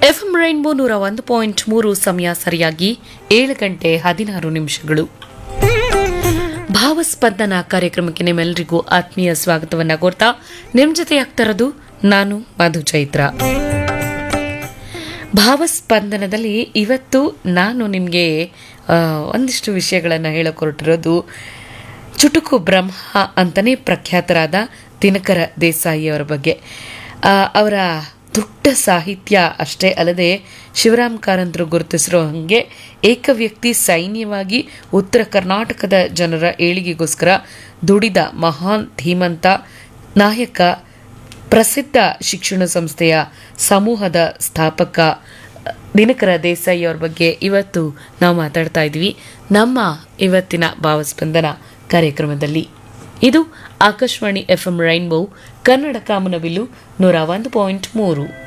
FM rainbow ನೂರ ಒಂದು point ಮೂರು ಸಮಯ ಸರಿಯಾಗಿ ಏಳು ಗಂಟೆ ಹದಿನಾರು ನಿಮಿಷಗಳು ಭಾವಸ್ಪಂದನ ಕಾರ್ಯಕ್ರಮಕ್ಕೆ ನಿಮ್ಮೆಲ್ಲರಿಗೂ ಆತ್ಮೀಯ ಸ್ವಾಗತವನ್ನ ಕೋರ್ತಾ ನಿಮ್ ಜೊತೆ ಆಗ್ತಿರೋದು ನಾನು ಮಧು ಚೈತ್ರ ಭಾವಸ್ಪಂದನದಲ್ಲಿ ಇವತ್ತು ನಾನು ನಿಮಗೆ ಒಂದಿಷ್ಟು ವಿಷಯಗಳನ್ನು ಹೇಳಕ್ ಹೊರಟಿರೋದು ಚುಟುಕು ಬ್ರಹ್ಮ ಅಂತಲೇ ಪ್ರಖ್ಯಾತರಾದ ದಿನಕರ ದೇಸಾಯಿ ಅವರ ಬಗ್ಗೆ ಆ, ಅವರ ದೊಡ್ಡ ಸಾಹಿತ್ಯ ಅಷ್ಟೇ ಅಲ್ಲದೆ ಶಿವರಾಮ್ ಕಾರಂತರು ಗುರುತಿಸಿರೋ ಹಾಗೆ ಏಕವ್ಯಕ್ತಿ ಸೈನ್ಯವಾಗಿ ಉತ್ತರ ಕರ್ನಾಟಕದ ಜನರ ಏಳಿಗೆಗೋಸ್ಕರ ದುಡಿದ ಮಹಾನ್ ಧೀಮಂತ ನಾಯಕ ಪ್ರಸಿದ್ಧ ಶಿಕ್ಷಣ ಸಂಸ್ಥೆಯ ಸಮೂಹದ ಸ್ಥಾಪಕ ದಿನಕರ ದೇಸಾಯಿ ಅವ್ರ ಬಗ್ಗೆ ಇವತ್ತು ನಾವು ಮಾತಾಡ್ತಾ ಇದ್ವಿ ನಮ್ಮ ಇವತ್ತಿನ ಭಾವಸ್ಪಂದನ ಕಾರ್ಯಕ್ರಮದಲ್ಲಿ ಇದು Akashvani F M rainbow Kannada ಕಾಮನಬಿಲ್ಲು ನೂರ ಒಂದು ಪಾಯಿಂಟ್ ಮೂರು